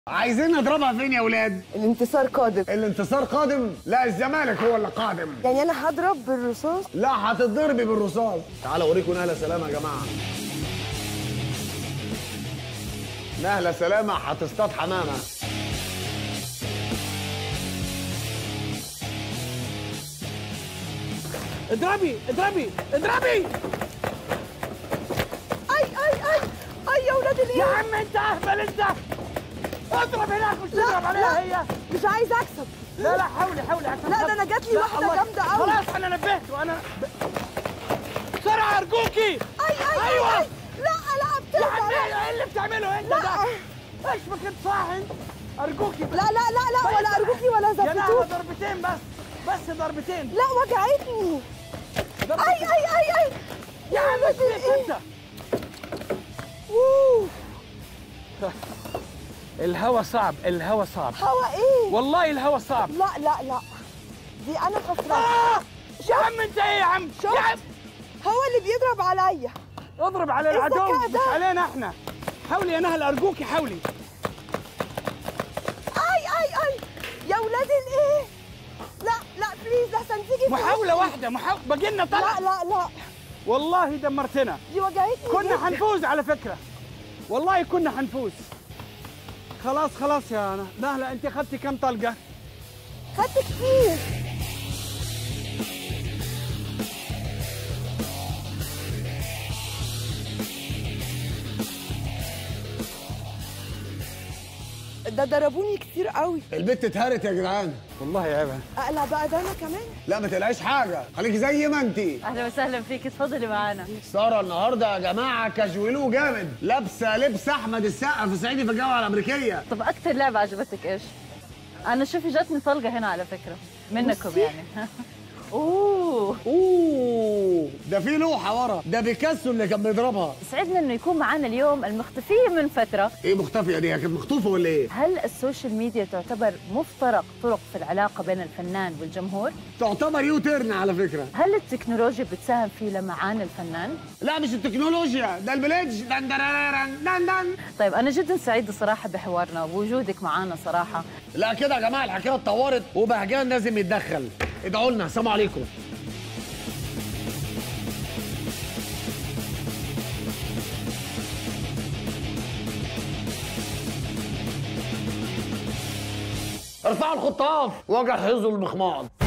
عايزين نضربها فين يا ولاد؟ الانتصار قادم الانتصار قادم؟ لا الزمالك هو اللي قادم يعني انا هضرب بالرصاص لا هتتضربي بالرصاص تعالوا اوريكم نهله سلامه يا جماعه نهله سلامه هتصطاد حمامه اضربي اضربي اضربي اي اي اي اي يا ولاد يا الايه عم انت اهبل انت اضرب هناك مش لا تضرب عليها هي لا مش عايز اكسب لا لا حولي حولي عشان لا، خاطر- ده أنا جات لي لا، واحدة الله- جامدة أوي. خلاص انا نبهته انا ب... بسرعه ارجوكي اي اي أيوة. أي. لا لا يا بترجع عم لا ايه اللي بتعمله انت لا. ده ايش ما كنت صاحي ارجوكي لا لا لا لا ولا ارجوكي ولا يا نهار زفتوك ضربتين بس بس ضربتين لا وجعتني ضربتين. اي اي اي اي يا عم ولاد اسمك الإيه؟ انت أوه. الهوا صعب الهوا صعب هوا ايه والله الهوا صعب لا لا لا دي انا خسرانه آه! يا عم انت ايه يا عم شفت؟ يا عم هو اللي بيضرب عليا اضرب على إيه العدو الذكاء مش ده؟ علينا احنا حاولي يا نهل ارجوكي حاولي اي اي اي يا ولاد الايه لا لا بليز احسن تيجي في محاولة وشي. واحدة محاولة باقي لنا طلع لا لا لا والله دمرتنا دي وجعتني كنا جدا. حنفوز على فكرة والله كنا حنفوز خلاص خلاص يا أنا نهلة أنت أخذتي كم طلقة؟ خدت كتير ده ضربوني كتير قوي البت اتهرت يا جدعان والله عيبها اقلع بقى ده انا كمان لا ما تقلقيش حاجه خليكي زي ما انت اهلا وسهلا فيك تفضلي معانا ساره النهارده يا جماعه كاجولو جامد لابسه لبس احمد السقا في صعيدي في الجامعه الامريكيه طب اكثر لعبه عجبتك ايش انا شوفي جاتني طلقه هنا على فكره منكم بصي. يعني اوه اوه ده في لوحه ورا ده بيكاسو اللي كان بيضربها سعدنا انه يكون معنا اليوم المختفيه من فتره ايه مختفيه دي هي كانت مخطوفه ولا ايه هل السوشيال ميديا تعتبر مفترق طرق في العلاقه بين الفنان والجمهور تعتبر يو تيرن على فكره هل التكنولوجيا بتساهم في لمعان الفنان لا مش التكنولوجيا ده البليدج دن درررن دن دن طيب انا جدا سعيده صراحه بحوارنا ووجودك معنا صراحه لا كده يا جماعه الحكايه اتطورت وبهجان لازم يتدخل ادعوا لنا السلام عليكم ارفعوا الخطاف وجهزوا المخماض